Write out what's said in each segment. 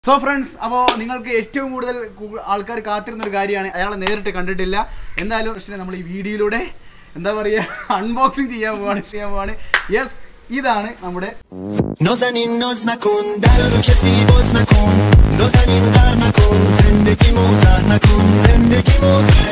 So friends അപ്പോൾ നിങ്ങൾക്ക് ഏറ്റവും കൂടുതൽ കൂ- ആൾക്കാർ കാത്തിരുന്ന ഒരു കാര്യമാണ് അയാളെ നേരിട്ട് കണ്ടിട്ടില്ല എന്തായാലും കൃഷ്ണനെ നമ്മൾ ഈ വീഡിയോയിലൂടെ എന്താ പറയുക അൺബോക്സിങ് ചെയ്യാൻ പോവാണ് ചെയ്യാൻ പോവാണ് യെസ് ഇതാണ് നമ്മുടെ نازنین ناز نکن در رو کسی باز نکن نازنین در نکن زندگی موزر نکن زندگی موزر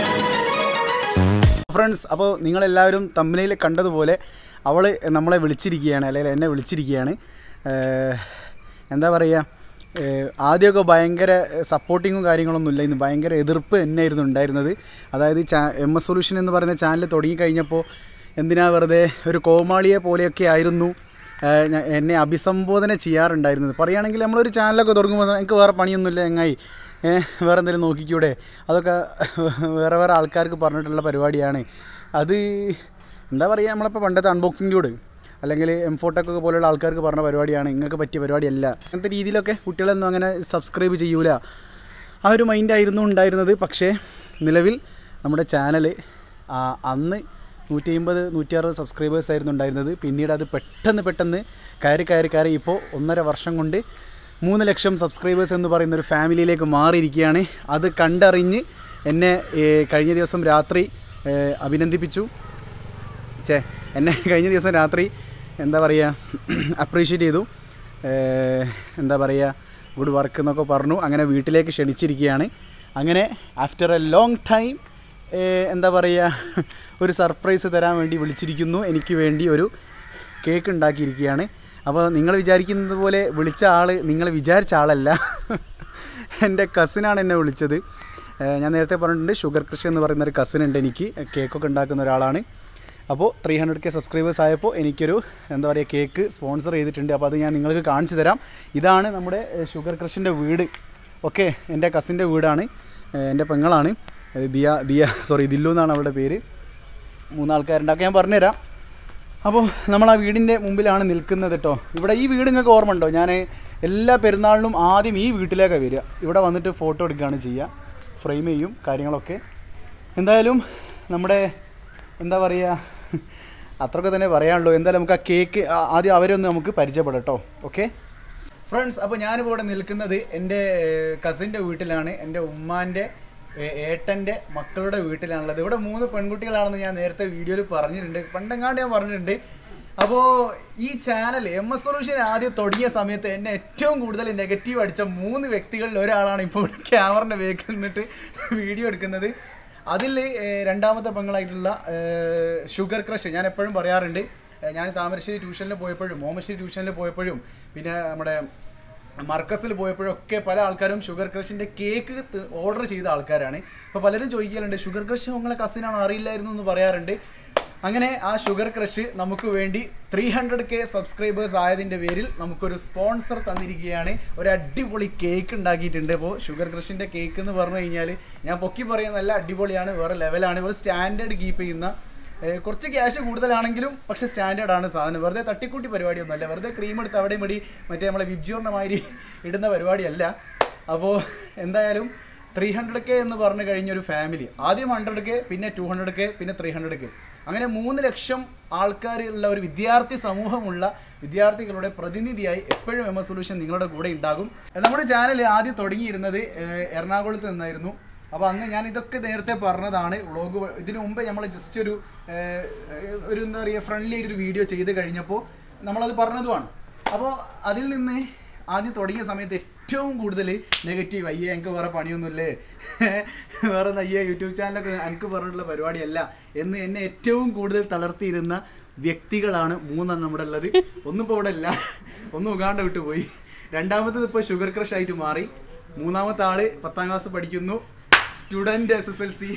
ഫ്രണ്ട്സ് അപ്പോൾ നിങ്ങളെല്ലാവരും തമ്മിലയിൽ കണ്ടതുപോലെ അവൾ നമ്മളെ വിളിച്ചിരിക്കുകയാണ് അല്ലെങ്കിൽ എന്നെ വിളിച്ചിരിക്കുകയാണ് ഏഹ്, എന്താ പറയുക ഏഹ്, ആദ്യമൊക്കെ ഭയങ്കര സപ്പോർട്ടിങ്ങും കാര്യങ്ങളൊന്നും ഇല്ല ഇന്ന് ഭയങ്കര എതിർപ്പ് തന്നെയായിരുന്നു ഉണ്ടായിരുന്നത് അതായത് ചാ എം എസ് സൊല്യൂഷൻ എന്ന് പറയുന്ന ചാനൽ തുടങ്ങിക്കഴിഞ്ഞപ്പോൾ എന്തിനാ വെറുതെ ഒരു കോമാളിയെ പോലെയൊക്കെ ആയിരുന്നു ഏഹ്, ഞ- എന്നെ അഭിസംബോധന ചെയ്യാറുണ്ടായിരുന്നത് പറയുകയാണെങ്കിൽ നമ്മളൊരു ചാനലൊക്കെ തുടങ്ങുമ്പോൾ എനിക്ക് വേറെ പണിയൊന്നുമില്ല എങ്ങായി ഏഹ്, വേറെ എന്തെങ്കിലും നോക്കിക്കൂടെ അതൊക്കെ വേറെ വേറെ ആൾക്കാർക്ക് പറഞ്ഞിട്ടുള്ള പരിപാടിയാണ് അത് എന്താ പറയുക നമ്മളിപ്പോൾ പണ്ടത്തെ അൺബോക്സിങ്ങിലൂടെ അല്ലെങ്കിൽ എം ഫോട്ടൊക്കെ പോലുള്ള ആൾക്കാർക്ക് പറഞ്ഞ പരിപാടിയാണ് നിങ്ങൾക്ക് പറ്റിയ പരിപാടിയല്ല അങ്ങനത്തെ രീതിയിലൊക്കെ കുട്ടികളൊന്നും അങ്ങനെ സബ്സ്ക്രൈബ് ചെയ്യൂല ആ ഒരു മൈൻഡായിരുന്നു ഉണ്ടായിരുന്നത് പക്ഷേ നിലവിൽ നമ്മുടെ ചാനൽ അന്ന് നൂറ്റി അമ്പത് നൂറ്റി അറുപത് സബ്സ്ക്രൈബേഴ്സ് ആയിരുന്നു ഉണ്ടായിരുന്നത് പിന്നീട് അത് പെട്ടെന്ന് പെട്ടെന്ന് കയറി കയറി കയറി ഇപ്പോൾ ഒന്നര വർഷം കൊണ്ട് മൂന്ന് ലക്ഷം സബ്സ്ക്രൈബേഴ്സ് എന്ന് പറയുന്ന ഒരു ഫാമിലിയിലേക്ക് മാറിയിരിക്കുകയാണ് അത് കണ്ടറിഞ്ഞ് എന്നെ ഏ, കഴിഞ്ഞ ദിവസം രാത്രി ഏ, അഭിനന്ദിപ്പിച്ചു ചേ എന്നെ കഴിഞ്ഞ ദിവസം രാത്രി എന്താ പറയുക അപ്രീഷിയേറ്റ് ചെയ്തു ഏഹ്, എന്താ പറയുക ഗുഡ് വർക്ക് എന്നൊക്കെ പറഞ്ഞു അങ്ങനെ വീട്ടിലേക്ക് ക്ഷണിച്ചിരിക്കുകയാണ് അങ്ങനെ ആഫ്റ്റർ എ ലോങ് ടൈം എന്താ പറയുക ഒരു സർപ്രൈസ് തരാൻ വേണ്ടി വിളിച്ചിരിക്കുന്നു എനിക്ക് വേണ്ടി ഒരു കേക്ക് ഉണ്ടാക്കിയിരിക്കുകയാണ് അപ്പോൾ നിങ്ങൾ വിചാരിക്കുന്നത് പോലെ വിളിച്ച ആൾ നിങ്ങൾ വിചാരിച്ച ആളല്ല എൻ്റെ കസിനാണ് എന്നെ വിളിച്ചത് ഏഹ് ഞാൻ നേരത്തെ പറഞ്ഞിട്ടുണ്ട് ഷുഗർ കൃഷി എന്ന് പറയുന്ന ഒരു കസിൻ ഉണ്ട് എനിക്ക് കേക്കൊക്കെ ഉണ്ടാക്കുന്ന ഒരാളാണ് അപ്പോൾ ത്രീ ഹൺഡ്രഡ് കെ സബ്സ്ക്രൈബേഴ്സ് ആയപ്പോൾ എനിക്കൊരു എന്താ പറയുക കേക്ക് സ്പോൺസർ ചെയ്തിട്ടുണ്ട് അപ്പോൾ അത് ഞാൻ നിങ്ങൾക്ക് കാണിച്ചു തരാം ഇതാണ് നമ്മുടെ ഏഹ്, ഷുഗർ കൃഷിൻ്റെ വീട് ഓക്കെ എൻ്റെ കസിൻ്റെ വീടാണ് ഏഹ്, എൻ്റെ പെങ്ങളാണ് ഏഹ്, ദിയ ദിയ സോറി ദില്ലു എന്നാണ് അവളുടെ പേര് മൂന്നാൾക്കാരുണ്ട് ഒക്കെ ഞാൻ പറഞ്ഞുതരാം അപ്പോൾ നമ്മൾ ആ വീടിൻ്റെ മുമ്പിലാണ് നിൽക്കുന്നത് കേട്ടോ ഇവിടെ ഈ വീട് നിങ്ങൾക്ക് ഓർമ്മ ഉണ്ടോ ഞാൻ എല്ലാ പെരുന്നാളിനും ആദ്യം ഈ വീട്ടിലേക്കാണ് വരിക ഇവിടെ വന്നിട്ട് ഫോട്ടോ എടുക്കുകയാണ് ചെയ്യുക ഫ്രെയിം ചെയ്യും കാര്യങ്ങളൊക്കെ എന്തായാലും നമ്മുടെ എന്താ പറയുക അത്രയൊക്കെ തന്നെ പറയാനുള്ളൂ എന്തായാലും നമുക്ക് ആ കേക്ക് ആ- ആദ്യം അവരെ ഒന്ന് നമുക്ക് പരിചയപ്പെടാം കേട്ടോ ഓക്കെ ഫ്രണ്ട്സ് അപ്പോൾ ഞാനിപ്പോൾ ഇവിടെ നിൽക്കുന്നത് എൻ്റെ കസിൻ്റെ വീട്ടിലാണ് എൻ്റെ ഉമ്മാൻ്റെ ഏ- ഏട്ടൻ്റെ മക്കളുടെ വീട്ടിലാണുള്ളത് ഇവിടെ മൂന്ന് പെൺകുട്ടികളാണെന്ന് ഞാൻ നേരത്തെ വീഡിയോയിൽ പറഞ്ഞിട്ടുണ്ട് പണ്ടെങ്ങാണ്ട് ഞാൻ പറഞ്ഞിട്ടുണ്ട് അപ്പോൾ ഈ ചാനൽ എം എസ് സൊല്യൂഷൻ ആദ്യം തുടങ്ങിയ സമയത്ത് എന്നെ ഏറ്റവും കൂടുതൽ നെഗറ്റീവ് അടിച്ച മൂന്ന് വ്യക്തികളിൽ ഒരാളാണ് ഇപ്പോൾ ക്യാമറൻ്റെ വേക്കിൽ നിന്നിട്ട് വീഡിയോ എടുക്കുന്നത് അതിൽ രണ്ടാമത്തെ പെങ്ങളായിട്ടുള്ള ഏഹ്, ഷുഗർ ക്രഷ് ഞാൻ എപ്പോഴും പറയാറുണ്ട് ഏഹ്, ഞാൻ താമരശ്ശേരി ട്യൂഷനിൽ പോയപ്പോഴും ഓമശ്ശേരി ട്യൂഷനിൽ പോയപ്പോഴും പിന്നെ നമ്മുടെ മർക്കസിൽ പോയപ്പോഴൊക്കെ പല ആൾക്കാരും ഷുഗർ ക്രഷിൻ്റെ കേക്ക് ഓർഡർ ചെയ്ത ആൾക്കാരാണ് അപ്പോൾ പലരും ചോദിക്കലുണ്ട് ഷുഗർ ക്രഷ് നിങ്ങളെ കസിനാണോ അറിയില്ലായിരുന്നു എന്ന് പറയാറുണ്ട് അങ്ങനെ ആ ഷുഗർ ക്രഷ് നമുക്ക് വേണ്ടി ത്രീ ഹൺഡ്രഡ് കെ സബ്സ്ക്രൈബേഴ്സ് ആയതിൻ്റെ പേരിൽ നമുക്കൊരു സ്പോൺസർ തന്നിരിക്കുകയാണ് ഒരു അടിപൊളി കേക്ക് ഉണ്ടാക്കിയിട്ടുണ്ട് അപ്പോൾ ഷുഗർ ക്രഷിൻ്റെ കേക്ക് എന്ന് പറഞ്ഞു കഴിഞ്ഞാൽ ഞാൻ പൊക്കി പറയുന്ന നല്ല അടിപൊളിയാണ് വേറെ ലെവലാണ് ഒരു സ്റ്റാൻഡേർഡ് കീപ്പ് ചെയ്യുന്ന ഏഹ് കുറച്ച് ക്യാഷ് കൂടുതലാണെങ്കിലും പക്ഷെ സ്റ്റാൻഡേർഡ് ആണ് സാധനം വെറുതെ തട്ടിക്കൂട്ടി പരിപാടിയൊന്നുമല്ല വെറുതെ ക്രീം എടുത്ത് അവിടെയും ഇടി മറ്റേ നമ്മളെ വിബ്ജിയോറിൻ്റെ മാതിരി ഇടുന്ന പരിപാടിയല്ല അപ്പോൾ എന്തായാലും ത്രീ ഹൺഡ്രഡ് കെ എന്ന് പറഞ്ഞു കഴിഞ്ഞ ഒരു ഫാമിലി ആദ്യം ഹൺഡ്രഡ് കെ പിന്നെ ടു ഹൺഡ്രഡ് കെ പിന്നെ ത്രീ ഹൺഡ്രഡ് കെ അങ്ങനെ മൂന്ന് ലക്ഷം ആൾക്കാരുള്ള ഒരു വിദ്യാർത്ഥി സമൂഹമുള്ള വിദ്യാർത്ഥികളുടെ പ്രതിനിധിയായി എപ്പോഴും എം എസ് സൊല്യൂഷൻ നിങ്ങളുടെ കൂടെ ഉണ്ടാകും നമ്മുടെ ചാനൽ ആദ്യം തുടങ്ങിയിരുന്നത് ഏഹ്, എറണാകുളത്ത് നിന്നായിരുന്നു അപ്പോൾ അന്ന് ഞാൻ ഇതൊക്കെ നേരത്തെ പറഞ്ഞതാണ് വ്ളോഗ് ഇതിനു മുമ്പ് നമ്മൾ ജസ്റ്റ് ഒരു ഏഹ്, ഒരു എന്താ പറയുക ഫ്രണ്ട്ലി ആയിട്ടൊരു വീഡിയോ ചെയ്ത് കഴിഞ്ഞപ്പോൾ നമ്മളത് പറഞ്ഞതുമാണ് അപ്പോൾ അതിൽ നിന്ന് ആദ്യം തുടങ്ങിയ സമയത്ത് ഏറ്റവും കൂടുതൽ നെഗറ്റീവ് അയ്യേ എനിക്ക് വേറെ പണിയൊന്നുമില്ലേ വേറെ ഒന്നും അയ്യേ യൂട്യൂബ് ചാനലൊക്കെ എനിക്ക് പറഞ്ഞിട്ടുള്ള പരിപാടിയല്ല എന്ന് എന്നെ ഏറ്റവും കൂടുതൽ തളർത്തിയിരുന്ന വ്യക്തികളാണ് മൂന്നെണ്ണം ഇവിടെ ഉള്ളത് ഒന്നും ഇപ്പോൾ ഇവിടെ ഇല്ല ഒന്നും ഉഗാണ്ട വിട്ടു പോയി രണ്ടാമത്തത് ഇപ്പോൾ ഷുഗർ ക്രഷ് ആയിട്ട് മാറി മൂന്നാമത്തെ ആള് പത്താം ക്ലാസ് പഠിക്കുന്നു student S S L C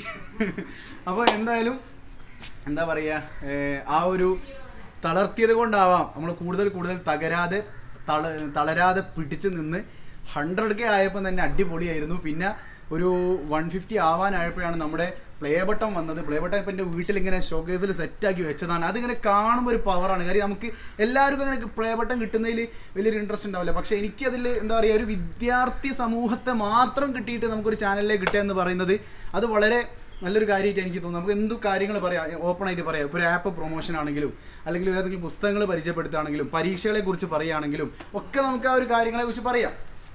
അപ്പോൾ എന്തായാലും എന്താ പറയുക ഏഹ് ആ ഒരു തളർത്തിയത് കൊണ്ടാവാം നമ്മൾ കൂടുതൽ കൂടുതൽ തകരാതെ തള തളരാതെ പിടിച്ചു നിന്ന് ഹൺഡ്രഡ് കെ ആയപ്പോൾ തന്നെ അടിപൊളിയായിരുന്നു പിന്നെ ഒരു വൺ ഫിഫ്റ്റി ആവാനായപ്പോഴാണ് നമ്മുടെ പ്ലേ ബട്ടൺ വന്നത് പ്ലേ ബട്ടൺ ഇപ്പം എൻ്റെ വീട്ടിൽ ഇങ്ങനെ ഷോക്കേസിൽ സെറ്റാക്കി വെച്ചതാണ് അതിങ്ങനെ കാണുമ്പോൾ ഒരു പവറാണ് കാര്യം നമുക്ക് എല്ലാവർക്കും അങ്ങനെ പ്ലേ ബട്ടൺ കിട്ടുന്നതിൽ വലിയൊരു ഇൻട്രസ്റ്റ് ഉണ്ടാവില്ല പക്ഷേ എനിക്കതിൽ എന്താ പറയുക ഒരു വിദ്യാർത്ഥി സമൂഹത്തെ മാത്രം കിട്ടിയിട്ട് നമുക്കൊരു ചാനലിലേക്ക് കിട്ടുക എന്ന് പറയുന്നത് അത് വളരെ നല്ലൊരു കാര്യമായിട്ട് എനിക്ക് തോന്നുന്നു നമുക്ക് എന്ത് കാര്യങ്ങൾ പറയാം ഓപ്പൺ ആയിട്ട് പറയാം ഇപ്പോൾ ഒരു ആപ്പ് പ്രൊമോഷൻ ആണെങ്കിലും അല്ലെങ്കിൽ ഏതെങ്കിലും പുസ്തകങ്ങൾ പരിചയപ്പെടുത്തുകയാണെങ്കിലും പരീക്ഷകളെ കുറിച്ച് പറയുകയാണെങ്കിലും ഒക്കെ നമുക്ക് ആ ഒരു കാര്യങ്ങളെ കുറിച്ച് പറയാം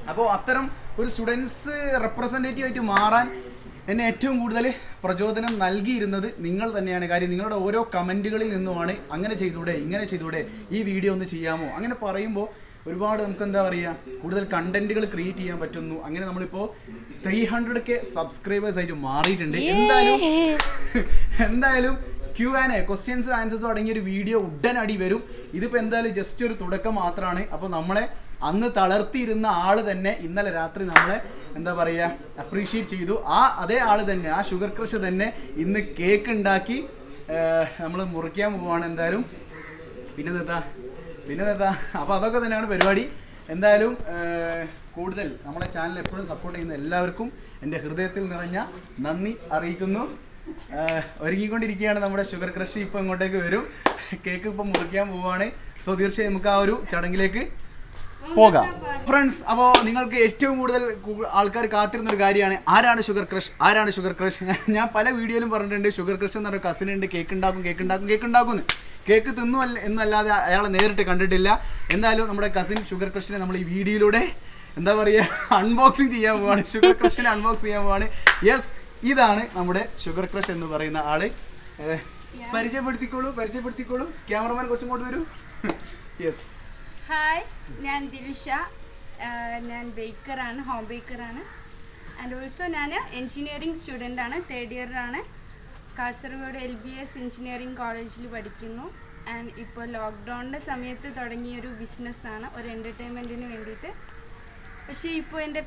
അപ്പോൾ അത്തരം ഒരു സ്റ്റുഡൻസ് റെപ്രസെൻറ്റേറ്റീവ് ആയിട്ട് മാറാൻ എന്നെ ഏറ്റവും കൂടുതൽ പ്രചോദനം നൽകിയിരുന്നത് നിങ്ങൾ തന്നെയാണ് കാര്യം നിങ്ങളുടെ ഓരോ കമൻറ്റുകളിൽ നിന്നുമാണ് അങ്ങനെ ചെയ്തൂടെ ഇങ്ങനെ ചെയ്തൂടെ ഈ വീഡിയോ ഒന്ന് ചെയ്യാമോ അങ്ങനെ പറയുമ്പോൾ ഒരുപാട് നമുക്ക് എന്താ പറയുക കൂടുതൽ കണ്ടന്റുകൾ ക്രിയേറ്റ് ചെയ്യാൻ പറ്റുന്നു അങ്ങനെ നമ്മളിപ്പോൾ ത്രീ ഹൺഡ്രഡ് കെ സബ്സ്ക്രൈബേഴ്സ് ആയിട്ട് മാറിയിട്ടുണ്ട് എന്തായാലും എന്തായാലും ക്യൂ ആൻഡ് എ ക്വസ്റ്റ്യൻസും ആൻസേഴ്സും അടങ്ങിയ ഒരു വീഡിയോ ഉടനടി വരും ഇതിപ്പോൾ എന്തായാലും ജസ്റ്റ് ഒരു തുടക്കം മാത്രമാണ് അപ്പോൾ നമ്മളെ അന്ന് തളർത്തിയിരുന്ന ആള് തന്നെ ഇന്നലെ രാത്രി നമ്മളെ എന്താ പറയുക അപ്രീഷിയേറ്റ് ചെയ്തു ആ അതേ ആള് തന്നെ ആ ഷുഗർ ക്രഷ് തന്നെ ഇന്ന് കേക്ക് ഉണ്ടാക്കി നമ്മൾ മുറിക്കാൻ പോവാണ് എന്തായാലും പിന്നെ എന്താ പിന്നെ എന്താ അപ്പോൾ അതൊക്കെ തന്നെയാണ് പരിപാടി എന്തായാലും ഏർ, കൂടുതൽ നമ്മളെ ചാനൽ എപ്പോഴും സപ്പോർട്ട് ചെയ്യുന്ന എല്ലാവർക്കും എൻ്റെ ഹൃദയത്തിൽ നിറഞ്ഞ നന്ദി അറിയിക്കുന്നു ഏർ, ഒരുങ്ങിക്കൊണ്ടിരിക്കുകയാണ് നമ്മുടെ ഷുഗർ ക്രഷ് ഇപ്പോൾ ഇങ്ങോട്ടേക്ക് വരും കേക്ക് ഇപ്പം മുറിക്കാൻ പോവുകയാണ് സോ തീർച്ചയായും നമുക്ക് ആ ഒരു ചടങ്ങിലേക്ക് പോകാം ഫ്രണ്ട്സ് അപ്പോൾ നിങ്ങൾക്ക് ഏറ്റവും കൂടുതൽ കൂ- ആൾക്കാർ കാത്തിരുന്ന ഒരു കാര്യമാണ് ആരാണ് ഷുഗർ ക്രഷ് ആരാണ് ഷുഗർ ക്രഷ് ഞാൻ പല വീഡിയോയിലും പറഞ്ഞിട്ടുണ്ട് ഷുഗർ ക്രഷ് എന്ന് പറഞ്ഞ കസിൻ ഉണ്ട് കേക്ക് ഉണ്ടാക്കും കേക്ക് ഉണ്ടാക്കും കേക്ക് ഉണ്ടാക്കും കേക്ക് തിന്നു അല്ല എന്നല്ലാതെ അയാളെ നേരിട്ട് കണ്ടിട്ടില്ല എന്തായാലും നമ്മുടെ കസിൻ ഷുഗർ ക്രഷിനെ നമ്മൾ ഈ വീഡിയോയിലൂടെ എന്താ പറയുക അൺബോക്സിങ് ചെയ്യാൻ പോവാണ് ഷുഗർ ക്രഷിനെ അൺബോക്സ് ചെയ്യാൻ പോവാണ് യെസ് ഇതാണ് നമ്മുടെ ഷുഗർ ക്രഷ് എന്ന് പറയുന്ന ആള് ഏഹ്, പരിചയപ്പെടുത്തിക്കോളൂ പരിചയപ്പെടുത്തിക്കോളൂ ക്യാമറമാൻ കൊച്ചിങ്ങോട്ട് വരൂ യെസ് ഹായ് ഞാൻ ദിൽഷ ആഹ് ഞാൻ ബേക്കറാണ് ഹോം ബേക്കറാണ് ആൻഡ് ഓൾസോ ഞാൻ എൻജിനീയറിംഗ് സ്റ്റുഡൻ്റ് ആണ് തേർഡ് ഇയറിലാണ് Kasaragod L B S engineering കോളേജിൽ പഠിക്കുന്നു ആൻഡ് ഇപ്പോൾ ലോക്ക്ഡൗണിൻ്റെ സമയത്ത് തുടങ്ങിയൊരു ബിസിനസ്സാണ് ഒരു എൻ്റർടൈൻമെൻറ്റിന് വേണ്ടിയിട്ട് പക്ഷേ ഇപ്പോൾ എൻ്റെ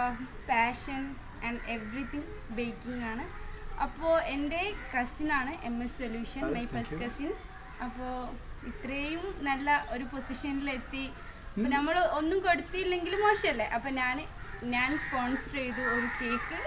പാഷൻ ആൻഡ് എവ്രിതിങ് ബേക്കിംഗ് ആണ് അപ്പോൾ എൻ്റെ കസിനാണ് M S solution my first cousin അപ്പോൾ ഇത്രയും നല്ല ഒരു പൊസിഷനിലെത്തി അപ്പം നമ്മൾ ഒന്നും കൊടുത്തില്ലെങ്കിൽ മോശമല്ലേ അപ്പം ഞാൻ ഞാൻ സ്പോൺസർ ചെയ്തു ഒരു കേക്ക്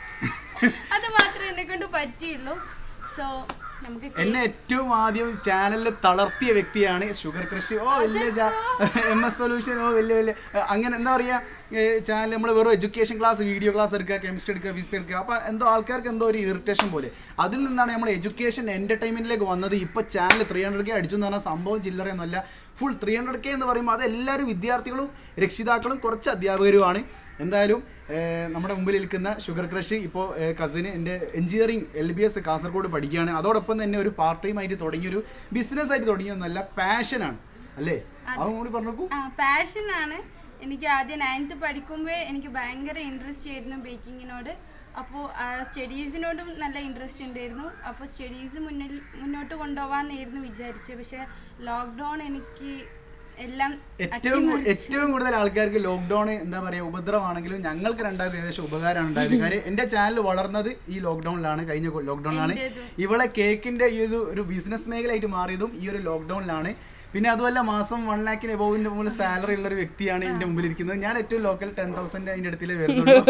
അത് മാത്രമേ എന്നെ കൊണ്ട് പറ്റിയുള്ളൂ സോ നമുക്ക് cake- എന്നെ ഏറ്റവും ആദ്യം ചാനലിൽ തളർത്തിയ വ്യക്തിയാണ് ഷുഗർ കൃഷി ഓ വലിയ എം എസ് സൊല്യൂഷൻ ഓ വലിയ വലിയ ഏഹ് അങ്ങനെ എന്താ പറയുക ചാനൽ നമ്മൾ വെറും എഡ്യൂക്കേഷൻ ക്ലാസ് വീഡിയോ ക്ലാസ് എടുക്കുക കെമിസ്ട്രി എടുക്കുക ഫിസിക്സ് എടുക്കുക അപ്പോൾ എന്തോ ആൾക്കാർക്ക് എന്തോ ഒരു ഇറിറ്റേഷൻ പോലെ അതിൽ നിന്നാണ് നമ്മൾ എഡ്യൂക്കേഷൻ എൻ്റർടൈൻമെൻറ്റിലേക്ക് വന്നത് ഇപ്പോൾ ചാനൽ ത്രീ ഹൺഡ്രഡ് കെ അടിച്ചു എന്ന് പറഞ്ഞാൽ സംഭവം ചില്ലറയൊന്നുമല്ല ഫുൾ ത്രീ ഹൺഡ്രഡ് കെ എന്ന് പറയുമ്പോൾ അത് എല്ലാവരും വിദ്യാർത്ഥികളും രക്ഷിതാക്കളും കുറച്ച് അധ്യാപകരുമാണ് എന്തായാലും ഏഹ്, നമ്മുടെ മുമ്പിൽ നിൽക്കുന്ന ഷുഗർ ക്രഷ് ഇപ്പോൾ കസിന് എൻ്റെ engineering L B S Kasaragod പഠിക്കുകയാണ് അതോടൊപ്പം തന്നെ ഒരു പാർട്ട് ടൈം ആയിട്ട് തുടങ്ങിയൊരു ബിസിനസ് ആയിട്ട് തുടങ്ങിയൊന്നല്ല പാഷനാണ് അല്ലേ അവൻ കൂടി പറഞ്ഞു ആ പാഷനാണ് എനിക്ക് ആദ്യം നയൻത്ത് പഠിക്കുമ്പോൾ എനിക്ക് ഭയങ്കര ഇൻട്രസ്റ്റ് ആയിരുന്നു ബേക്കിങ്ങിനോട് അപ്പോൾ സ്റ്റഡീസിനോടും നല്ല ഇൻട്രസ്റ്റ് ഉണ്ടായിരുന്നു അപ്പോൾ സ്റ്റഡീസ് മുന്നിൽ മുന്നോട്ട് കൊണ്ടുപോകാമെന്നായിരുന്നു വിചാരിച്ചത് പക്ഷേ ലോക്ക്ഡൗൺ എനിക്ക് എല്ലാം ഏറ്റവും കൂ- ഏറ്റവും കൂടുതൽ ആൾക്കാർക്ക് ലോക്ക്ഡൌൺ എന്താ പറയുക ഉപദ്രവമാണെങ്കിലും ഞങ്ങൾക്ക് രണ്ടാൾക്കും ഏകദേശം ഉപകാരമാണ് ഉണ്ടായത് കാര്യം എൻ്റെ ചാനൽ വളർന്നത് ഈ ലോക്ക്ഡൌണിലാണ് കഴിഞ്ഞ ലോക്ക്ഡൌണിലാണ് എന്റേതും. ഇവളെ കേക്കിന്റെ ഈ ഒരു ഒരു ബിസിനസ് മേഖലയായിട്ട് മാറിയതും ഈ ഒരു ലോക്ക്ഡൌണിലാണ് പിന്നെ അതുമല്ല മാസം വൺ ലാഖിന് എബോവിന്റെ മുകളിൽ സാലറി ഉള്ള ഒരു വ്യക്തിയാണ് എൻ്റെ മുമ്പിൽ ഇരിക്കുന്നത് ഞാൻ ഏറ്റവും ലോക്കൽ ടെൻ തൗസൻഡ് അതിൻ്റെ അടുത്തിലേ വരുന്നുള്ളൂ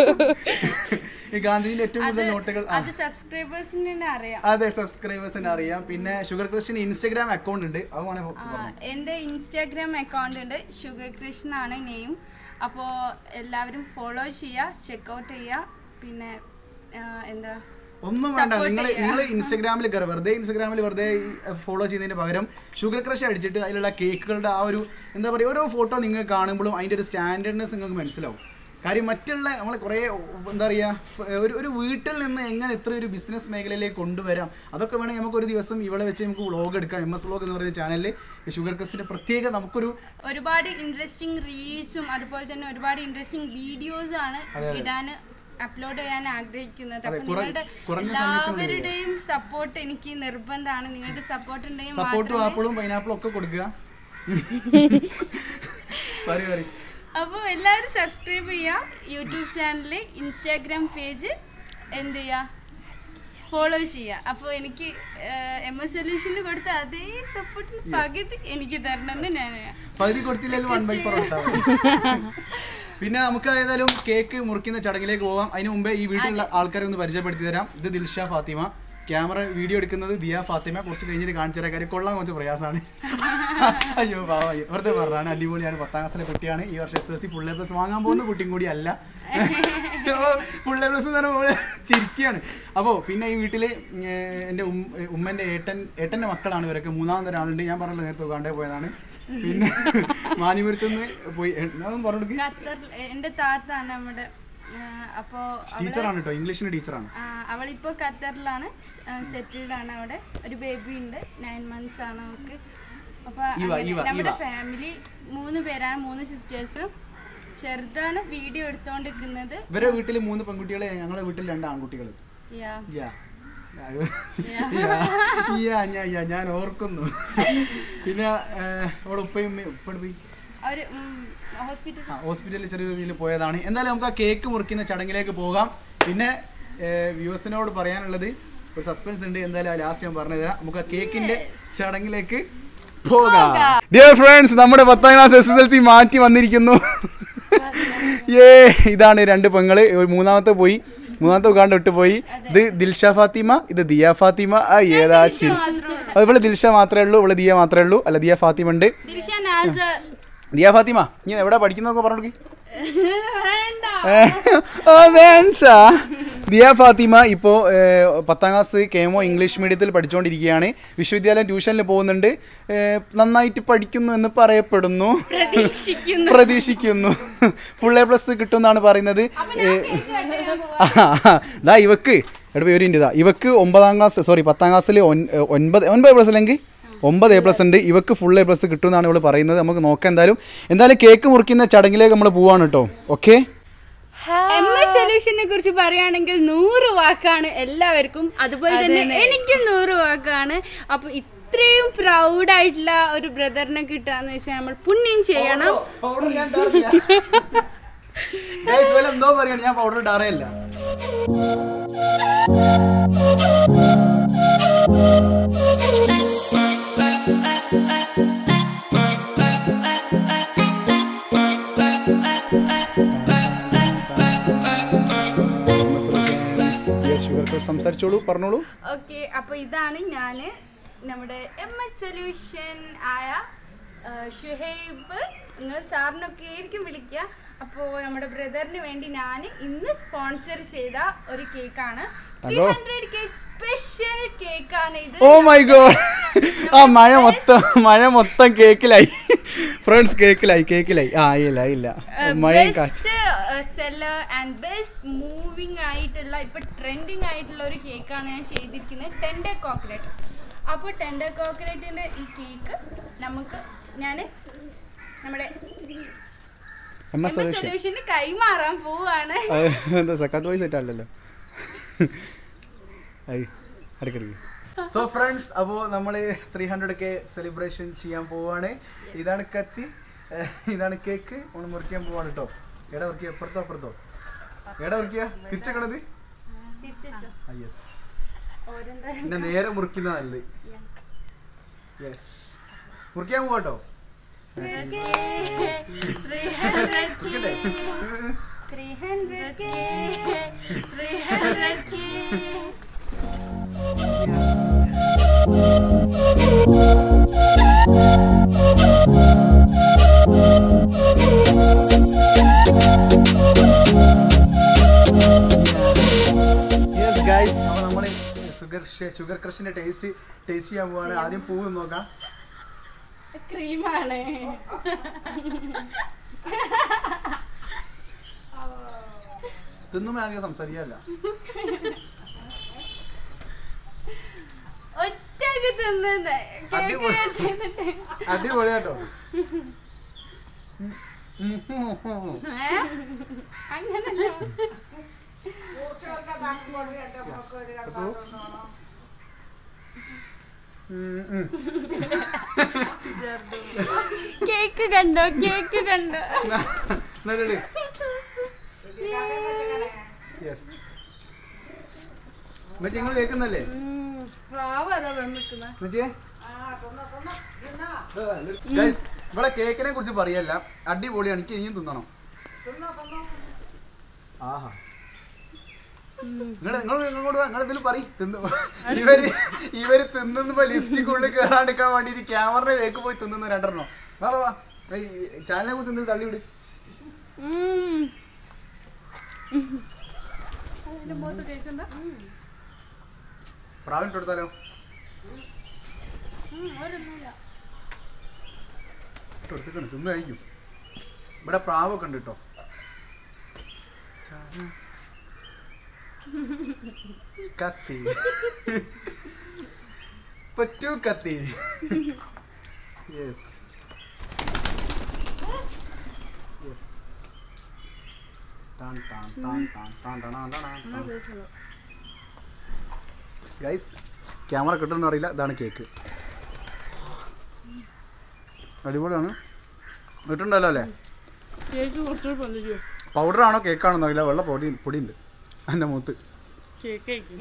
ഈ ഗാന്ധിജിന്റെ ഏറ്റവും കൂടുതൽ നോട്ടുകൾ ആ, അത് സബ്സ്ക്രൈബേഴ്സിന് തന്നെ അറിയാം അതെ സബ്സ്ക്രൈബേഴ്സിന് അറിയാം പിന്നെ ഷുഗർ ക്രിസ്റ്റിന് ഇൻസ്റ്റഗ്രാം അക്കൗണ്ട് ഉണ്ട് അത് വേണേ ആ, എൻ്റെ ഇൻസ്റ്റാഗ്രാം അക്കൗണ്ട് ഉണ്ട് ഷുഗർ കൃഷ്ണ ആണ് നെയിം അപ്പോൾ എല്ലാവരും ഫോളോ ചെയ്യുക ചെക്കൗട്ട് ചെയ്യുക പിന്നെ ആ, എന്താ ഒന്നും വേണ്ട Support നിങ്ങൾ ചെയ്യാം. നിങ്ങൾ ഇൻസ്റ്റഗ്രാമിൽ കയറി വെറുതെ ഇൻസ്റ്റഗ്രാമിൽ വെറുതെ ഫോളോ ചെയ്യുന്നതിന് പകരം ഷുഗർ ക്രഷ് അടിച്ചിട്ട് അതിലുള്ള കേക്കുകളുടെ ആ ഒരു എന്താ പറയുക ഓരോ ഫോട്ടോ നിങ്ങൾ കാണുമ്പോഴും അതിൻ്റെ ഒരു സ്റ്റാൻഡേർഡ്നെസ് നിങ്ങൾക്ക് മനസ്സിലാവും കാര്യം മറ്റുള്ള നമ്മൾ കുറേ എന്താ പറയുക ഒരു ഒരു വീട്ടിൽ നിന്ന് എങ്ങനെ ഇത്ര ഒരു ബിസിനസ് മേഖലയിലേക്ക് കൊണ്ടുവരാം അതൊക്കെ വേണമെങ്കിൽ നമുക്ക് ഒരു ദിവസം ഇവിടെ വെച്ച് നമുക്ക് വ്ളോഗ് എടുക്കാം എം എസ് വ്ളോഗ് എന്ന് പറയുന്ന ചാനലിൽ ഷുഗർ ക്രഷിൻ്റെ പ്രത്യേക നമുക്കൊരു ഒരുപാട് ഇൻട്രസ്റ്റിംഗ് റീൽസും അതുപോലെ തന്നെ ഒരുപാട് ഇൻട്രസ്റ്റിംഗ് വീഡിയോസ് ആണ് ഇടാൻ അപ്ലോഡ് ചെയ്യാൻ ആഗ്രഹിക്കുന്നത് അതെ, അപ്പൊ കുറ- നിങ്ങളുടെ കുറഞ്ഞ സമയത്തിനുള്ളിൽ എല്ലാവരുടെയും സപ്പോർട്ട് എനിക്ക് നിർബന്ധമാണ് നിങ്ങളുടെ സപ്പോർട്ട് ഉണ്ടെങ്കിൽ സപ്പോർട്ടും മാത്രമേ ആപ്പിളും പൈനാപ്പിളും ഒക്കെ കൊടുക്കുക പറയൂ പറയും അപ്പോൾ എല്ലാവരും സബ്സ്ക്രൈബ് ചെയ്യുക യൂട്യൂബ് ചാനൽ ഇൻസ്റ്റാഗ്രാം പേജ് എന്ത് ചെയ്യുക ഫോളോ ചെയ്യുക അപ്പോൾ എനിക്ക് എം എസ് സൊല്യൂഷന് കൊടുത്ത അതേ സപ്പോർട്ടിന് പകുതി എനിക്ക് തരണമെന്ന് ഞാൻ പകുതി കൊടുത്തില്ലെങ്കിൽ വൺ ബൈ ഫോർ ഉണ്ടാവും പിന്നെ നമുക്ക് ഏതായാലും കേക്ക് മുറിക്കുന്ന ചടങ്ങിലേക്ക് പോകാം അതിന് മുമ്പേ ഈ വീട്ടിലുള്ള ആൾക്കാരെ ഒന്ന് പരിചയപ്പെടുത്തി തരാം ഇത് ദിൽഷ ഫാത്തിമ ക്യാമറ വീഡിയോ എടുക്കുന്നത് ദിയ ഫാത്തിമ കുറച്ച് കഴിഞ്ഞിട്ട് കാണിച്ചു തരാം കാര്യം കൊള്ളാൻ കുറച്ച് പ്രയാസമാണ് അയ്യോ പാവ വെറുതെ പറഞ്ഞാണ് അടിപൊളിയാണ് പത്താം ക്ലാസ്സിലെ കുട്ടിയാണ് ഈ വർഷം S L C full A plus വാങ്ങാൻ പോകുന്ന കുട്ടിയും കൂടി അല്ല ഫുൾ എ പ്ലസ് എന്ന് പറയുമ്പോൾ ചിരിക്കുകയാണ് അപ്പോൾ പിന്നെ ഈ വീട്ടിൽ എൻ്റെ ഉമ്മൻ്റെ ഏട്ടൻ ഏട്ടൻ്റെ മക്കളാണ് ഇവരൊക്കെ മൂന്നാമത്തെ ഒരാളുണ്ട് ഞാൻ പറഞ്ഞല്ലോ നേരത്തെ ഉഗാണ്ടേ പോയതാണ് പിന്നെ മാനിപുരത്ത് നിന്ന് പോയി ഞാൻ പറഞ്ഞു ഖത്തറിൽ എൻ്റെ താത്താണ് നമ്മുടെ ആ, അപ്പോ അവള് ടീച്ചറാണ് കേട്ടോ ഇംഗ്ലീഷിന്റെ ടീച്ചറാണ് ആ, അവളിപ്പോ ഖത്തറിലാണ് സെറ്റിൽഡ് ആണ് അവിടെ ഒരു ബേബി ഉണ്ട് നയൻ മന്ത്സ് ആണ് അവൾക്ക് അപ്പൊ ഈവ, അങ്ങനെ ഈവ, നമ്മുടെ ഈവ. ഫാമിലി മൂന്ന് പേരാണ് മൂന്ന് സിസ്റ്റേഴ്സും ചെറുതാണ് വീഡിയോ എടുത്തോണ്ടിരിക്കുന്നത് ഇവരെ വീട്ടിൽ മൂന്ന് പെൺകുട്ടികളെ ഞങ്ങളുടെ വീട്ടിൽ രണ്ട് ആൺകുട്ടികൾ യാ യാ. യാ. യാ, ഞാ- യാ, ഞാൻ ഓർക്കുന്നു പിന്നെ അവിടെ ഉപ്പയും ഉമ്മയും ഉപ്പയുടെ പോയി അവര് ഹോസ്പിറ്റൽ ആ ഹോസ്പിറ്റലിൽ ചെറിയ രീതിയിൽ പോയതാണ് എന്തായാലും നമുക്ക് ആ കേക്ക് മുറിക്കുന്ന ചടങ്ങിലേക്ക് പോകാം പിന്നെ വ്യൂവേഴ്സിനോട് പറയാനുള്ളത് ഒരു സസ്പെൻസ് ഉണ്ട് എന്തായാലും ലാസ്റ്റ് ഞാൻ പറഞ്ഞു തരാം നമുക്ക് ആ കേക്കിന്റെ ചടങ്ങിലേക്ക് പോകാം ഡിയർ ഫ്രണ്ട്സ് നമ്മുടെ പത്താം class S S L C മാറ്റി വന്നിരിക്കുന്നു ഏ ഇതാണ് രണ്ട് പെങ്ങള് ഒരു മൂന്നാമത്തെ പോയി മൂന്നാമത്തെ ഉഗാണ്ട് വിട്ടു പോയി ഇത് ദിൽഷ ഫാത്തിമ ഇത് ദിയ ഫാത്തിമ ആ ഏതാ ചിരി അത് ഇവള് ദിൽഷ മാത്രമേ ഉള്ളൂ ഇവള് ദിയ മാത്രമേ ഉള്ളൂ അല്ല ദിയ ഫാത്തിമ ഉണ്ട് ദിൽഷ നാസ് ദിയ ഫാത്തിമ നീ എവിടെ പഠിക്കുന്നതൊക്കെ പറഞ്ഞു വേണ്ട ഓ വേൻസ ദിയ ഫാത്തിമ ഇപ്പോൾ പത്താം ക്ലാസ് കേമോ ഇംഗ്ലീഷ് മീഡിയത്തിൽ പഠിച്ചുകൊണ്ടിരിക്കുകയാണ് വിശ്വവിദ്യാലയം ട്യൂഷനിൽ പോകുന്നുണ്ട് ഏ, നന്നായിട്ട് പഠിക്കുന്നു എന്ന് പറയപ്പെടുന്നു പ്രതീക്ഷിക്കുന്നു പ്രതീക്ഷിക്കുന്നു ഫുൾ എ പ്ലസ് കിട്ടുമെന്നാണ് പറയുന്നത് അപ്പൊ ഞാൻ കേക്ക് കട്ട് ചെയ്യാൻ പോവാ ദാ ഇവക്ക് എവിടെ പേര് ഉണ്ട് ഇതാ ഇവക്ക് ഒമ്പതാം ക്ലാസ് സോറി പത്താം ക്ലാസ്സിൽ ഒൻപത് ഒൻപത് പ്ലസ് അല്ലെങ്കിൽ ഒമ്പത് എ പ്ലസ് ഉണ്ട് ഇവക്ക് ഫുൾ എ പ്ലസ് കിട്ടുമെന്നാണ് ഇവള് പറയുന്നത് നമുക്ക് നോക്കാം എന്തായാലും എന്തായാലും കേക്ക് മുറിക്കുന്ന ചടങ്ങിലേക്ക് നമ്മൾ പോവാണ് കേട്ടോ ഓക്കെ എം എസ് സൊല്യൂഷനെ കുറിച്ച് പറയുകയാണെങ്കിൽ നൂറ് വാക്കാണ് എല്ലാവർക്കും അതുപോലെ തന്നെ എനിക്കും നൂറ് വാക്കാണ് അപ്പൊ ഇത്രയും പ്രൗഡ് ആയിട്ടുള്ള ഒരു ബ്രദറിനെ കിട്ടാന്ന് വെച്ചാൽ നമ്മൾ പുണ്യം ചെയ്യണം എന്തോ പറയാണ് ഞാൻ പൗഡർ ഇടാറേയില്ല സംസാരിച്ചോളൂ പറഞ്ഞോളൂ ഓക്കെ അപ്പൊ ഇതാണ് ഞാന് നമ്മുടെ എം എസ് സൊല്യൂഷൻ ആയ ആ, ഷുഹൈബ് നിങ്ങൾ സാറിനൊക്കെ ആയിരിക്കും വിളിക്കുക അപ്പോൾ നമ്മുടെ ബ്രദറിന് വേണ്ടി ഞാൻ ഇന്ന് സ്പോൺസർ ചെയ്ത ഒരു കേക്കാണ് three hello. Hundred K special കേക്കാണ് ഇത് ഓ മൈ ഗോഡ് ആ മഴ മൊത്തം മഴ മൊത്തം കേക്കിലായി ഫ്രണ്ട്സ് കേക്കിലായി കേക്കിലായി ആ ഇല്ല ഇല്ല മഴയും കാറ്റ് best seller and best moving ആയിട്ടുള്ള ഇപ്പൊ ട്രെൻഡിങ് ആയിട്ടുള്ള ഒരു കേക്കാണ് ഞാൻ ചെയ്തിരിക്കുന്നത് ടെൻഡർ കോക്കനട്ട് അപ്പോൾ ടെൻഡർ കോക്കനട്ടിന്റെ ഈ കേക്ക് നമുക്ക് ഞാൻ നമ്മുടെ എം എസ് സൊല്യൂഷൻ സൊല്യൂഷന് കൈമാറാൻ പോവാണ് എന്താ സക്കാത്ത് വോയിസ് ആയിട്ടല്ലോ ഇടയ്ക്കിടയ്ക്ക് സോ ഫ്രണ്ട്സ് അപ്പോൾ നമ്മൾ ത്രീ ഹൺഡ്രഡ് കെ സെലിബ്രേഷൻ ചെയ്യാൻ പോവാണ് ഇതാണ് കച്ചി ഏഹ് ഇതാണ് കേക്ക് നമ്മൾ മുറിക്കാൻ പോവാണ് കേട്ടോ എടാ മുറിക്കുക എപ്പുറത്തോ അപ്പുറത്തോ എടാ മുറിക്കുക തിരിച്ചേക്കണത് തിരിച്ചു ആ യെസ് ഓരെന്താ പിന്നെ നേരെ മുറിക്കുന്ന നല്ലത് യെസ് മുറിക്കാൻ പോവാട്ടോ മുറിക്കട്ടെ? Three hundred K three hundred K yes guys അപ്പോൾ നമ്മൾ ഷുഗർ ഷുഗർ ക്രഷിന്റെ ടേസ്റ്റ് ടേസ്റ്റ് ചെയ്യാൻ പോവാണ് ആദ്യം പൂവ് നോക്കാം ക്രീമാണ് തിന്നുമ്പോൾ ആദ്യം സംസാരിക്കാല്ല ഒറ്റക്ക് തിന്നത് കേക്ക് അടിപൊളി. ഞാൻ ചെയ്തിട്ട് അടിപൊളിയാട്ടോ അങ്ങനല്ല കേക്ക് കണ്ടോ കേക്ക് കണ്ടോ യെസ് നിങ്ങൾ കേൾക്കുന്നല്ലേ മച്ചിയെ? Guys, ഇവിടെ കേക്കിനെ കുറിച്ച് പറയല്ല അടിപൊളിയാണ് എനിക്ക് ഇനിയും തിന്നണം ആഹാ നിങ്ങൾ നിങ്ങൾ നിങ്ങളോട് നിങ്ങൾ എന്തെങ്കിലും പറയും തിന്നു ഇവര് ഇവര് തിന്നുമ്പോ ലിപ്സ്റ്റിക് ഉള്ളിൽ കയറാണ്ടിരിക്കാൻ വേണ്ടിട്ട് ക്യാമറയുടെ വേക്ക് പോയി തിന്നുന്ന രണ്ടെണ്ണോ വാ വാ വാ ചാനലിനെ കുറിച്ച് എന്തെങ്കിലും തള്ളിവിട് ഉം. പ്രാവിന് കൊടുത്താലോ എടുത്തിട്ട് എടുത്തിട്ട് തിന്ന് കഴിക്കും ഇവിടെ പ്രാവൊക്കെ ഉണ്ട് കേട്ടോ കത്തി പറ്റൂ കത്തി യെസ് യെസ് ടാൻ ടാൻ ടാൻ ടാൻ ടാൻ ടാൻ ടാൻ ടാൻ ടാൻ ഗൈസ് ക്യാമറ കിട്ടുമെന്ന് അറിയില്ല ഇതാണ് കേക്ക് അടിപൊളിയാണ് കിട്ടുന്നുണ്ടല്ലോ അല്ലേ കേക്ക് കുറച്ചുകൂടി പൊന്തിക്കോ പൗഡർ ആണോ കേക്കാണോ അറിയില്ല വെള്ള പൊടി പൊടിയുണ്ട് എൻ്റെ മുഖത്ത് കേക്ക് കഴിക്കും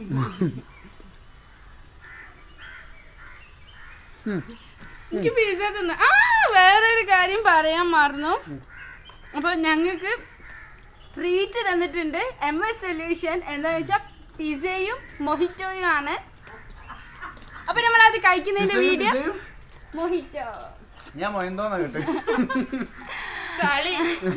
എനിക്ക് പിസ്സ തിന്നു ആ വേറൊരു കാര്യം പറയാൻ മറന്നു അപ്പൊ ഞങ്ങൾക്ക് ട്രീറ്റ് തന്നിട്ടുണ്ട് എം എസ് സൊല്യൂഷൻ എന്താന്ന് വെച്ചാൽ പിസയും മൊഹിറ്റോയും ആണ് അപ്പൊ നമ്മൾ അത് കഴിക്കുന്നതിന്റെ പിസയും- വീഡിയോ പിസയും? മൊഹിറ്റോ ഞാൻ മൊയന്തോന്നാ കേട്ട് ചളി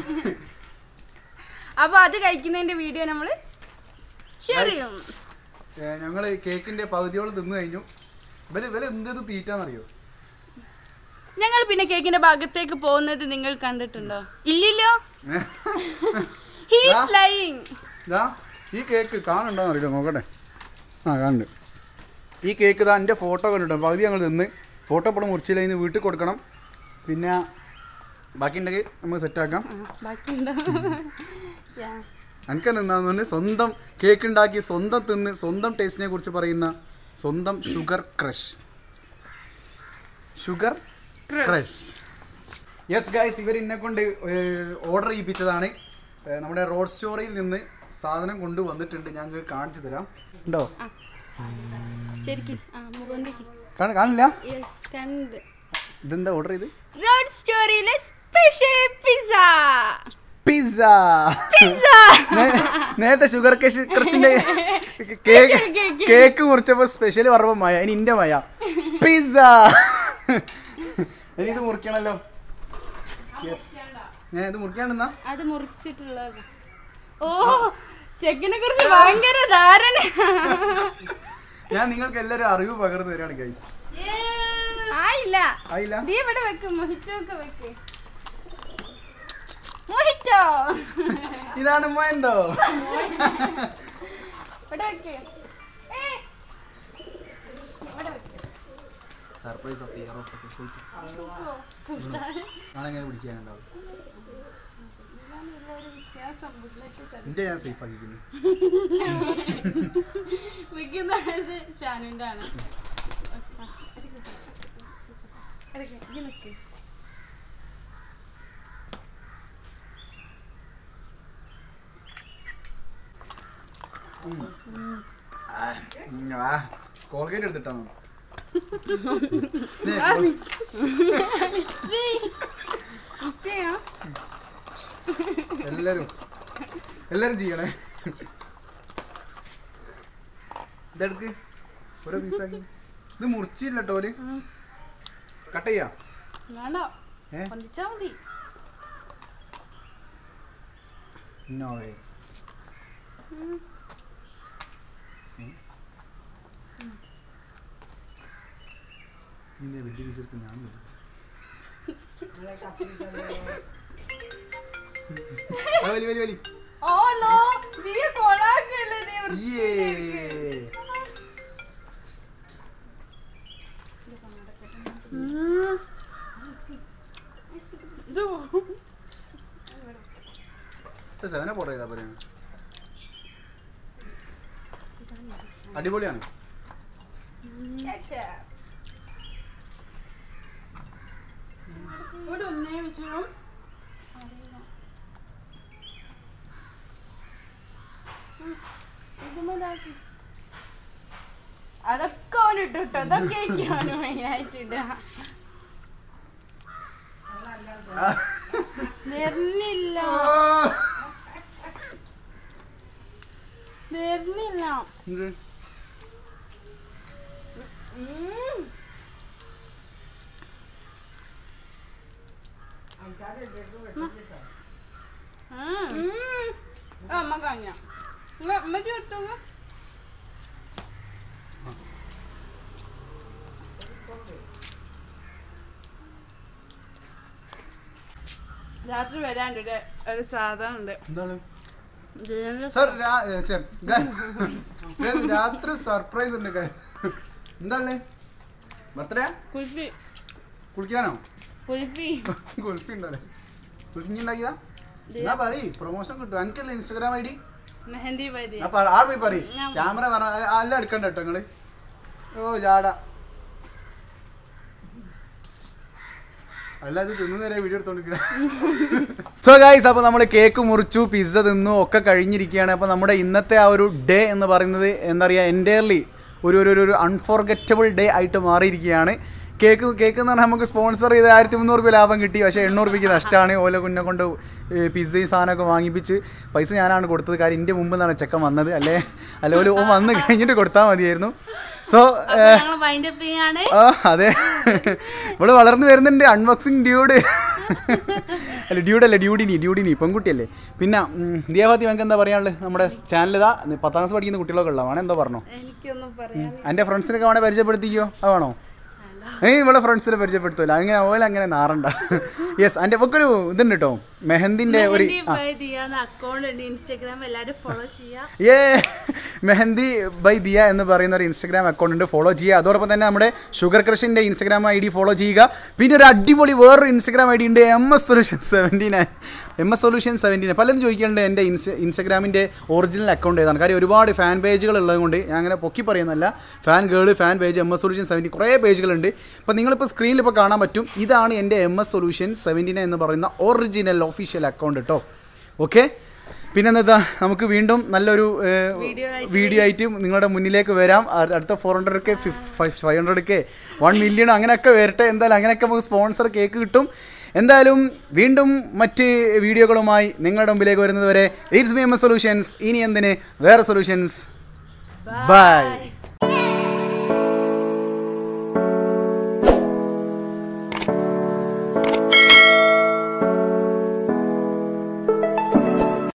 അപ്പൊ അത് കഴിക്കുന്നതിന്റെ വീഡിയോ നമ്മള് ശരിയും ഞങ്ങൾ കേക്കിന്റെ പകുതിയോളം തിന്നു കഴിഞ്ഞു ഇവര് ഇവര് എന്തത് തീറ്റാന്നറിയോ ഞങ്ങൾ പിന്നെ കേക്കിന്റെ ഭാഗത്തേക്ക് പോകുന്നത് നിങ്ങൾ കണ്ടിട്ടുണ്ടോ ഇല്ലല്ലോ ഹീസ് ലൈങ് ഇതാ ഈ കേക്ക് കാണുണ്ടോന്ന് അറിയില്ല നോക്കട്ടെ ആ കാണുന്നുണ്ട് ഈ കേക്ക് ഇതാ എൻ്റെ ഫോട്ടോ കണ്ടിട്ടോ പകുതി ഞങ്ങൾ തിന്ന് ഫോട്ടോ ഇപ്പോൾ മുറിച്ചില്ല ഇന്ന് വീട്ടിൽ കൊടുക്കണം പിന്നെ ബാക്കി ഉണ്ടെങ്കിൽ നമുക്ക് സെറ്റാക്കാം ബാക്കിയുണ്ടോ Yeah. എനിക്ക് നിന്നാന്ന് സ്വന്തം കേക്ക് ഉണ്ടാക്കി സ്വന്തം തിന്ന് സ്വന്തം ടേസ്റ്റിനെ കുറിച്ച് പറയുന്ന സ്വന്തം sugar crush sugar crush yes guys ഇവർ എന്നെ കൊണ്ട് ഓർഡർ ചെയ്യിപ്പിച്ചതാണ് ഏഹ് നമ്മുടെ റോഡ് സ്റ്റോറിയിൽ നിന്ന് സാധനം കൊണ്ടുവന്നിട്ടുണ്ട് ഞങ്ങൾക്ക് കാണിച്ചു തരാം ഉണ്ടോ ശരിക്കും ആ മുഖന്തിക്ക് കാണ- കാണില്ല യെസ് കണ്ട് ഇതെന്താ ഓർഡർ ചെയ്ത് റോഡ് സ്റ്റോറിയിലെ സ്പെഷ്യൽ പിസ്സ പിസ്സ പിസ്സ നേരത്തെ ഷുഗർ ക്രഷ് ക്രഷിന്റെ cake. കേക്ക് മുറിച്ചപ്പോ സ്പെഷ്യൽ പറഞ്ഞപ്പോ മയ ഇനി ഇന്റെ മയ പിസ്സ ഇനി ഇത് മുറിക്കണല്ലോ യെസ് ഞാൻ ഇത് മുറിക്കാണ്ടെന്നാ അത് മുറിച്ചിട്ടുള്ളത് ഓ ചെക്കിനെ കുറിച്ച് ഭയങ്കര ധാരണ ഞാൻ നിങ്ങൾക്ക് എല്ലാവരും അറിവ് പകർന്നു തരാണ് ഗൈസ് ആയില്ല ആയില്ല നീ ഇവിടെ വെക്ക് മൊഹിറ്റോ ഒക്കെ വെക്ക് മൊഹിറ്റോ ഇതാണ് മോയന്തോ ഇവിടെ വെക്ക് a surprise of year of society തൂക്കോ ഞാനെങ്ങനെ പിടിക്കാനുണ്ടാവും ഒരു വിശ്വാസം ബുള്ളറ്റ് എന്റെ ഞാൻ സേഫ് ആക്കിക്കുന്നു വെക്കുന്നത് ഷാനുന്റെ ആണ് എടുക്ക്, ഇയ്യ് നിക്ക്. കോൾഗേറ്റ് എടുത്തിട്ടാണോ മിക്സ് ചെയ്യാം എല്ലാരും എല്ലാരും ചെയ്യണേ ഇതെടുക്ക് ഓരോ പീസാക്കി ഇത് മുറിച്ചില്ല കേട്ടോ ഓല് കട്ട് ചെയ്യാ വേണ്ട ഏ പൊന്തിച്ചാ മതി നോ വേ ഇനി വലിയ പീസ് എടുക്കും ഞാൻ വലിയ piece. ആ, വലി വലി വലി ഓ നോ നീ കൊളാക്കല്ലേ നീ യേ സെവന പോട്ടെ ചെയ്താ പോരെ അടിപൊളിയാണ് Ketchup. ഇവിടെ ഒന്നേ വെച്ചോ അതൊക്കെ അവൻ ഇട്ടിട്ടോ അതൊക്കെ അവന് മെയിനായിട്ട് ഇടുക വരുന്നില്ല വരുന്നില്ല എന്ത്? ഉം. ഉം. ആ, അമ്മ കാഞ്ഞ അമ്മ ചേർത്തു രാത്രി വരാണ്ട് ഇവിടെ ഒരു സാധനം ഉണ്ട് എന്താണ് ജയന്റെ സർ രാത്രി സർപ്രൈസ് ഉണ്ട് guys. എന്താണ് ബർത്ത്ഡേ കുൽഫി കുളിക്കാനോ കുൽഫി കുൽഫി ഉണ്ടല്ലേ കുൽഫി ഉണ്ടാക്കിയതാ എന്നാ പറയ് പ്രൊമോഷൻ കിട്ടും എനിക്കല്ലേ ഇൻസ്റ്റാഗ്രാം ഐ ഡി മെഹന്തി വൈദ്യ ആർ പോയി പറയ് ക്യാമറ പറ അല്ല എടുക്കണ്ട കേട്ടോ നിങ്ങള് ഓ ജാട അല്ല ഇത് തിന്നുന്നേരെ വീഡിയോ എടുത്തോണ്ടിരിക്കുക സോ ഗൈസ് അപ്പോൾ നമ്മൾ കേക്ക് മുറിച്ചു പിസ്സ തിന്നു ഒക്കെ കഴിഞ്ഞിരിക്കുകയാണ് അപ്പോൾ നമ്മുടെ ഇന്നത്തെ ആ ഒരു ഡേ എന്ന് പറയുന്നത് എന്താ പറയുക എൻറ്റയർലി ഒരു ഒരു ഒരു അൺഫോർഗറ്റബിൾ ഡേ ആയിട്ട് മാറിയിരിക്കുകയാണ് കേക്ക് കേക്ക് എന്ന് പറഞ്ഞാൽ നമുക്ക് സ്പോൺസർ ചെയ്ത് ആയിരത്തി മുന്നൂറ് രൂപ ലാഭം കിട്ടി പക്ഷേ എണ്ണൂറ് രൂപയ്ക്ക് നഷ്ടമാണ് ഓല കുഞ്ഞെ കൊണ്ട് ഏ, പിസ്സയും സാധനമൊക്കെ വാങ്ങിപ്പിച്ച് പൈസ ഞാനാണ് കൊടുത്തത് കാര്യം എൻ്റെ മുമ്പ് നിന്നാണ് ചെക്കൻ വന്നത് അല്ലേ അല്ലെ ഓല് ഓൻ വന്ന് കഴിഞ്ഞിട്ട് കൊടുത്താൽ മതിയായിരുന്നു സോ ഞങ്ങൾ വൈൻഡ് അപ്പ് ചെയ്യാണ് ആ അതെ ഇവള് വളർന്നു വരുന്നുണ്ട് അൺബോക്സിങ് ഡ്യൂഡ് അല്ല ഡ്യൂഡ് അല്ല ഡ്യൂഡിനി ഡ്യൂഡിനി പെൺകുട്ടിയല്ലേ പിന്നെ ഉം, ദിയാഭാത്തി നമുക്ക് എന്താ പറയാനുള്ളത് നമ്മുടെ ചാനൽ ഇതാ പത്താം ക്ലാസ് പഠിക്കുന്ന കുട്ടികളൊക്കെ ഉള്ളതാണ് എന്താ പറഞ്ഞോ എനിക്കൊന്നും പറയാൻ എൻ്റെ ഫ്രണ്ട്സിനൊക്കെ വേണേൽ പരിചയപ്പെടുത്തിക്കോ അത് വേണോ ഏയ് ഇവിടെ ഫ്രണ്ട്സിനെ പരിചയപ്പെടുത്തൂല അങ്ങനെ ഓല അങ്ങനെ നാറണ്ട യെസ് എൻ്റെ ഒക്കെ ഒരു ഇതുണ്ട് കേട്ടോ മെഹന്തിൻ്റെ ഒരു മെഹന്തി വൈദ്യ അക്കൗണ്ട് ഉണ്ട് ഇൻസ്റ്റാഗ്രാം എല്ലാവരും ഫോളോ ചെയ്യാം ഏ മെഹന്തി ബൈ ദിയ എന്ന് പറയുന്ന ഒരു ഇൻസ്റ്റാഗ്രാം അക്കൗണ്ട് ഉണ്ട് ഫോളോ ചെയ്യുക അതോടൊപ്പം തന്നെ നമ്മുടെ ഷുഗർ ക്രഷിൻ്റെ ഇൻസ്റ്റാഗ്രാം ഐ ഡി ഫോളോ ചെയ്യുക പിന്നെ ഒരു അടിപൊളി വേറൊരു ഇൻസ്റ്റാഗ്രാം ഐ ഡി ഉണ്ട് M S solution seventy nine M S solution seventy nine പലരും ചോദിക്കുന്നുണ്ട് എൻ്റെ ഇൻസ്റ്റ ഇൻസ്റ്റാഗ്രാമിൻ്റെ ഒറിജിനൽ അക്കൗണ്ട് ഏതാണ് കാര്യം ഒരുപാട് ഫാൻ പേജുകൾ ഉള്ളതുകൊണ്ട് ഞാൻ അങ്ങനെ പൊക്കി പറയുന്നല്ല fan girl fan page M S solution seventy കുറേ പേജുകളുണ്ട് അപ്പോൾ നിങ്ങളിപ്പോൾ സ്ക്രീനിൽ ഇപ്പോൾ കാണാൻ പറ്റും ഇതാണ് എൻ്റെ M S solution seventy nine എന്ന് പറയുന്ന ഒറിജിനൽ ഒഫീഷ്യൽ അക്കൗണ്ട് കേട്ടോ ഓക്കെ പിന്നെന്താ നമുക്ക് വീണ്ടും നല്ലൊരു വീഡിയോ ആയിട്ട് നിങ്ങളുടെ മുന്നിലേക്ക് വരാം അ- അടുത്ത four hundred K five hundred K one million അങ്ങനെയൊക്കെ വരട്ടെ എന്തായാലും അങ്ങനെയൊക്കെ നമുക്ക് സ്പോൺസർ കേക്ക് കിട്ടും എന്തായാലും വീണ്ടും മറ്റ് വീഡിയോകളുമായി നിങ്ങളുടെ മുമ്പിലേക്ക് വരുന്നത് വരെ it's me M S solutions ഇനി എന്തിന് വേറെ സൊല്യൂഷൻസ് ബൈ